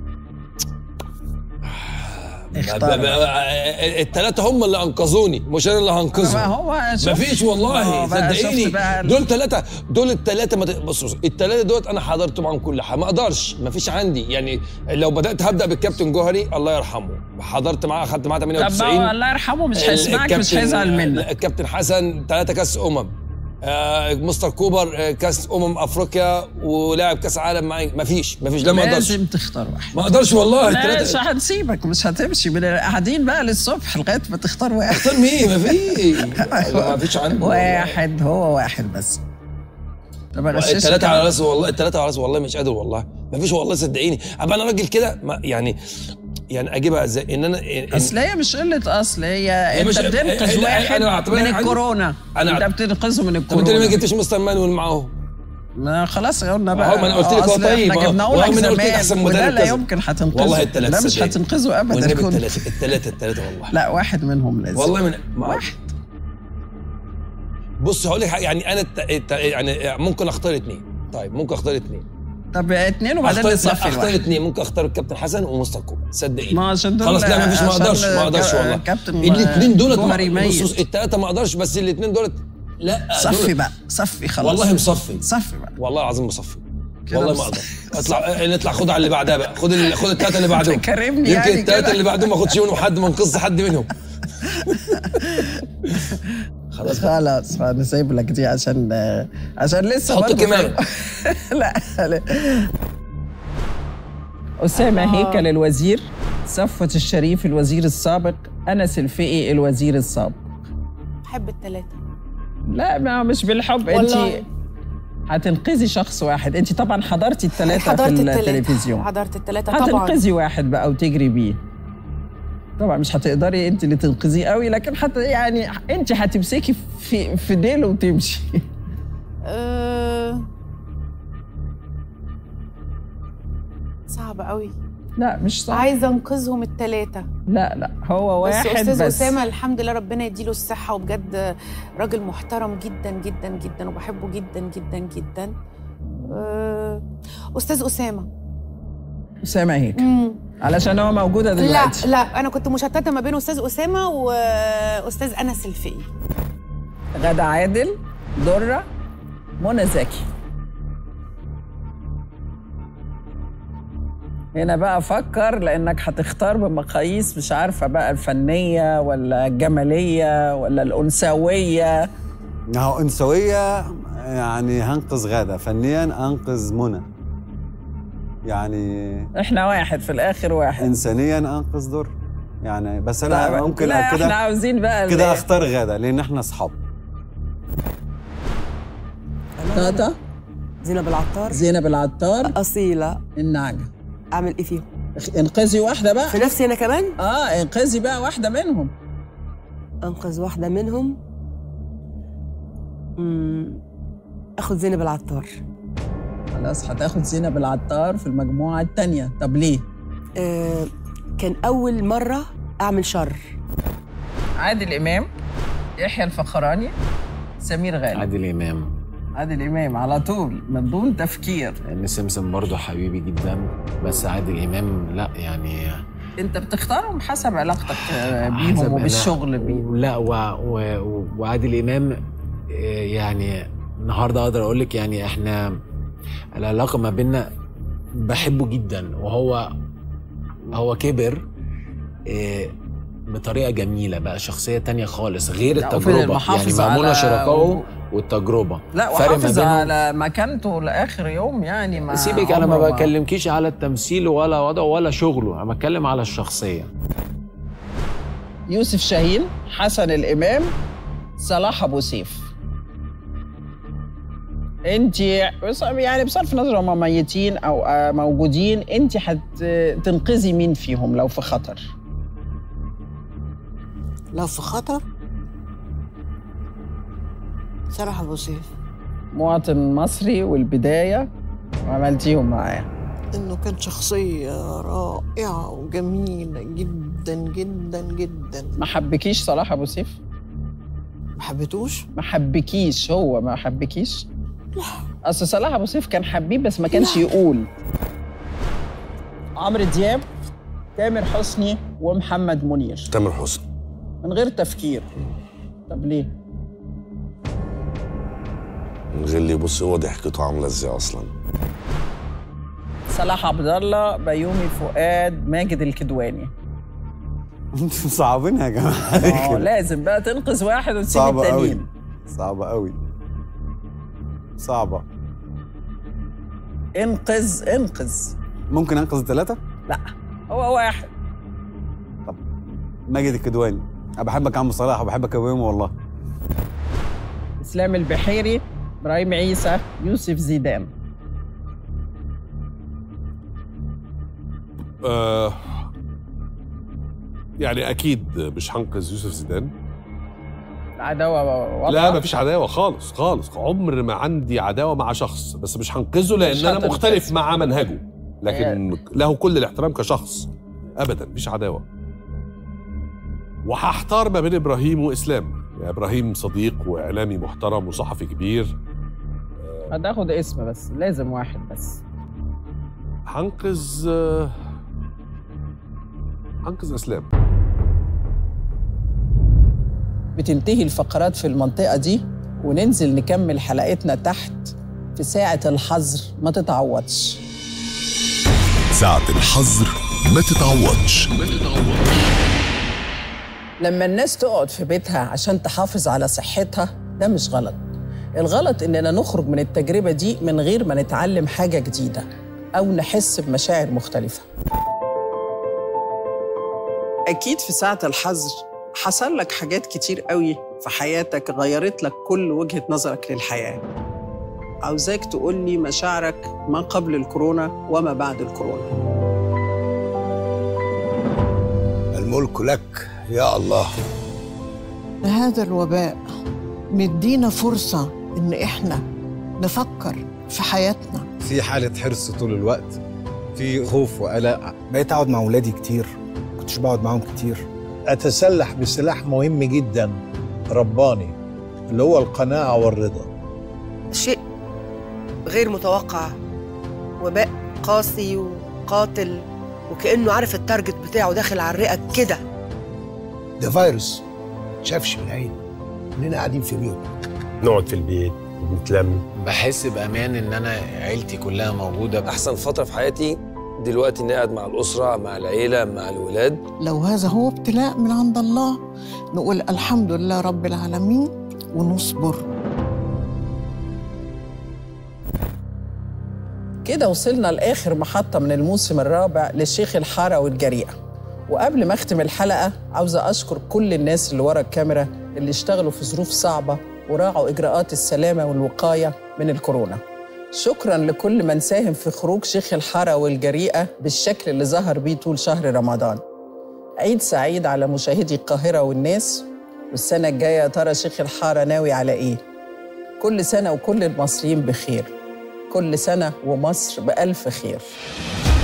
B: اختار.
V: الثلاثة هم اللي أنقذوني مش أنا اللي هنقذهم
B: ما هو شوف-
V: مفيش والله
B: ما هو بقى
V: صدقيني
B: شفت بقى ال-
V: دول ثلاثة دول الثلاثة ما ت- بص بص الثلاثة دولت أنا حضرت معاهم كل حاجة ما أقدرش مفيش عندي يعني لو بدأت هبدأ بالكابتن جوهري الله يرحمه حضرت معاه أخدت معاه
B: طب
V: 98
B: ما هو الله يرحمه مش هيسمعك مش
V: الكابتن-
B: هيزعل منك
V: الكابتن حسن ثلاثة كاس أمم آه مستر كوبر آه كاس أمم أفريقيا ولاعب كاس عالم معي مفيش مفيش لا ما أقدرش
B: لازم تختار واحد
V: ما أقدرش والله
B: لا مش
V: الثلاثة
B: هنسيبك مش هتمشي من قاعدين بقى للصبح لغايه ما تختار واحد
V: اختار مين مفيش ما فيش عندي
B: واحد هو واحد بس طب أغششك
V: الثلاثة على
B: أنا.
V: راسي والله الثلاثة على راسي والله مش قادر والله ما فيش والله صدقيني ابقى انا راجل كده ما- يعني يعني اجيبها ازاي ان انا إن
B: اصل هي مش قله اصل هي
V: هي
B: انت
V: مش-
B: بتنقذ
V: هي-
B: واحد
V: أنا بعتبرها
B: من
V: حاجة-
B: الكورونا
V: أنا
B: انت بتنقذه من
V: طب انت ليه
B: الكورونا
V: ما جبتش مستر مانويل معاهم؟
B: ما خلاص قلنا بقى
V: أهو ما أنا قلت لك هو
B: أصل
V: طيب،
B: احنا
V: أهو.
B: جبناه
V: وأهو
B: لك
V: ما أنا قلت لك
B: زمان
V: أحسن
B: وده
V: مدرب
B: لا
V: كذا.
B: يمكن هتنقذه
V: والله الثلاثة
B: ده مش
V: صدقني.
B: هتنقذه ابدا
V: والنبي
B: كنت-
V: الثلاثة الثلاثة الثلاثة والله
B: لا واحد منهم لازم
V: والله من واحد بص هقول لك حاجة، يعني انا الت... الت... يعني ممكن اختار اثنين طيب ممكن اختار اثنين
B: طب اتنين وبعدين
V: اختار
B: نصفي
V: اختار
B: الواحد
V: اثنين ممكن اختار الكابتن حسن ومستر كوبا صدقيني
B: ما عشان دول-
V: خلاص لا ما فيش ما
B: عشان
V: اقدرش ما اقدرش
B: كا-
V: والله
B: كابتن
V: الاثنين دولت
B: جوهري ميت.
V: الثلاثه ما اقدرش بس الاثنين دولت لا
B: صفي
V: دولت-
B: بقى صفي خلاص
V: والله مصفي
B: صفي بقى
V: والله العظيم مصفي
B: كده
V: والله ما
B: مصفي.
V: اقدر اطلع نطلع خد على اللي بعدها بقى خد ال... خد الثلاثه اللي بعدهم
B: تكرمني
V: يمكن
B: يعني
V: الثلاثه
B: كده.
V: اللي بعدهم ما اخدش منهم حد ما انقذش حد منهم
B: خلاص خلاص انا سايب لك دي عشان عشان لسه
V: حط
B: برضه
V: كمان.
B: لا لا أسامة هيكل الوزير صفوة الشريف الوزير السابق أنس الفقي الوزير السابق
D: بحب الثلاثه
B: لا ما مش بالحب أنت
D: والله.
B: هتنقذي شخص واحد أنت طبعا حضرتي الثلاثة في
D: حضرت الثلاثه
B: التلفزيون
D: حضرت الثلاثه طبعا
B: هتنقذي واحد بقى وتجري بيه طبعا مش هتقدري انت اللي تنقذيه قوي لكن حتى يعني انت هتمسكي في في ديله وتمشي
D: أه... صعب قوي
B: لا مش صعب
D: عايزه انقذهم الثلاثه
B: لا لا هو
D: بس
B: واحد
D: استاذ
B: بس,
D: اسامه الحمد لله ربنا يديله الصحه وبجد راجل محترم جدا جدا جدا وبحبه جدا جدا جدا أه... استاذ اسامه
B: أسامة هيك
D: مم.
B: علشان هو موجودة
D: لا
B: دلوقتي
D: لا انا كنت مشتته ما بين استاذ اسامه واستاذ انس الفقي
B: غادة عادل درة منى زكي هنا بقى فكر لانك هتختار بمقاييس مش عارفه بقى الفنيه ولا الجماليه ولا الانثويه
N: هو انثويه يعني هنقذ غاده فنيا انقذ منى يعني
B: احنا واحد في الاخر واحد
N: انسانيا انقذ در يعني بس
B: لا،
N: انا ممكن
B: لا،
N: كده
B: احنا عاوزين بقى
N: كده
B: ال-
N: اختار غاده لان احنا اصحاب
B: تاتا
C: زينب العطار
B: زينب العطار
C: اصيله
B: النعجه
C: اعمل ايه فيهم
B: انقذي واحده بقى
C: في نفسي انا كمان
B: اه انقذي بقى واحده منهم
C: انقذ واحده منهم امم اخد زينب العطار
B: خلاص هتاخد زينب العطار في المجموعه الثانيه طب ليه
C: آه كان اول مره اعمل شر
B: عادل امام يحيى الفخراني سمير غانم
F: عادل امام
B: عادل امام على طول من دون تفكير
F: لان سمسم برضه حبيبي جدا بس عادل امام لا يعني
B: انت بتختارهم حسب علاقتك آه،
F: حسب
B: بيهم
F: أنا-
B: وبالشغل بيهم
F: لا و... و... وعادل امام آه، يعني النهارده اقدر اقول لك يعني احنا العلاقه ما بيننا بحبه جدا وهو هو كبر آه، بطريقه جميله بقى شخصيه تانية خالص غير
B: لا، وفي
F: التجربه يعني
B: المحافظ
F: مع منى
B: على-
F: شركائه والتجربه
B: لا
F: فرق ما
B: وحافظ
F: بينهم.
B: على مكانته لاخر يوم يعني ما
F: سيبك انا ما
B: عمره
F: بكلمكيش على التمثيل ولا وضعه ولا شغله انا بتكلم على الشخصيه
B: يوسف شاهين حسن الامام صلاح ابو سيف انت بص- يعني بصرف النظر هم ميتين او آه، موجودين انت هتنقذي مين فيهم لو في خطر
K: لو في خطر صلاح ابو سيف
B: مواطن مصري والبدايه وعملتيهم معاه
K: انه كان شخصيه رائعه وجميله جدا جدا جدا
B: ما حبكيش صلاح ابو سيف
K: ما حبيتوش
B: ما حبكيش هو ما حبكيش اصل صلاح ابو سيف كان حبيب بس ما كانش يقول عمرو دياب تامر حسني ومحمد منير
H: تامر حسني
B: من غير تفكير طب ليه
H: من غير اللي يبص هو ضحكته عامله ازاي اصلا
B: صلاح عبد الله بيومي فؤاد ماجد الكدواني
N: انتوا صعبينها يا جماعه
B: اه لازم بقى تنقذ واحد وتسيب
N: صعبه قوي
B: التانيين
N: صعبه قوي صعبه
B: انقذ انقذ
N: ممكن انقذ الثلاثه
B: لا هو واحد
N: ماجد الكدواني انا بحبك يا عم صلاح وبحبك يا بيومي والله
B: اسلام البحيري ابراهيم عيسى يوسف زيدان
L: آه يعني اكيد مش هنقذ يوسف زيدان
B: العداوه وضع.
L: لا مفيش عداوه خالص خالص عمر ما عندي عداوه مع شخص بس مش هنقذه
B: مش
L: لان انا
B: هتنقذ.
L: مختلف مع منهجه لكن له كل الاحترام كشخص ابدا مفيش عداوه وهحتار ما بين ابراهيم واسلام يعني ابراهيم صديق واعلامي محترم وصحفي كبير
B: هتاخد اسم بس لازم واحد بس
L: هنقذ آه، هنقذ اسلام
B: بتنتهي الفقرات في المنطقة دي وننزل نكمل حلقتنا تحت في ساعة الحظر ما تتعوضش
A: ساعة الحظر ما تتعوضش
B: لما الناس تقعد في بيتها عشان تحافظ على صحتها ده مش غلط الغلط إننا نخرج من التجربة دي من غير ما نتعلم حاجة جديدة أو نحس بمشاعر مختلفة أكيد في ساعة الحظر حصل لك حاجات كتير قوي في حياتك غيرت لك كل وجهة نظرك للحياة عاوزاك تقول لي مشاعرك ما قبل الكورونا وما بعد الكورونا
G: الملك لك يا الله
J: هذا الوباء مدينا فرصة إن إحنا نفكر في حياتنا
N: في حالة حرص طول الوقت في خوف وقلق
R: بقيت اقعد مع اولادي كتير كنتش بقعد معاهم كتير
G: أتسلح بسلاح مهم جدا رباني اللي هو القناعة والرضا
C: شيء غير متوقع وباء قاسي وقاتل وكأنه عارف التارجت بتاعه داخل على الرئة كده
G: ده فيروس شافش من عين كلنا قاعدين في بيوت
E: نقعد في البيت ونتلم
F: بحس بامان ان انا عيلتي كلها موجوده
V: احسن فتره في حياتي دلوقتي اني قاعد مع الاسره مع العيله مع الولاد
J: لو هذا هو ابتلاء من عند الله نقول الحمد لله رب العالمين ونصبر
B: كده وصلنا لآخر محطة من الموسم الرابع للشيخ الحارة والجريئة وقبل ما أختم الحلقة عاوزة أشكر كل الناس اللي ورا الكاميرا اللي اشتغلوا في ظروف صعبة وراعوا إجراءات السلامة والوقاية من الكورونا شكرا لكل من ساهم في خروج شيخ الحارة والجريئة بالشكل اللي ظهر بيه طول شهر رمضان عيد سعيد على مشاهدي القاهرة والناس والسنة الجاية يا ترى شيخ الحارة ناوي على إيه؟ كل سنة وكل المصريين بخير كل سنة ومصر بألف خير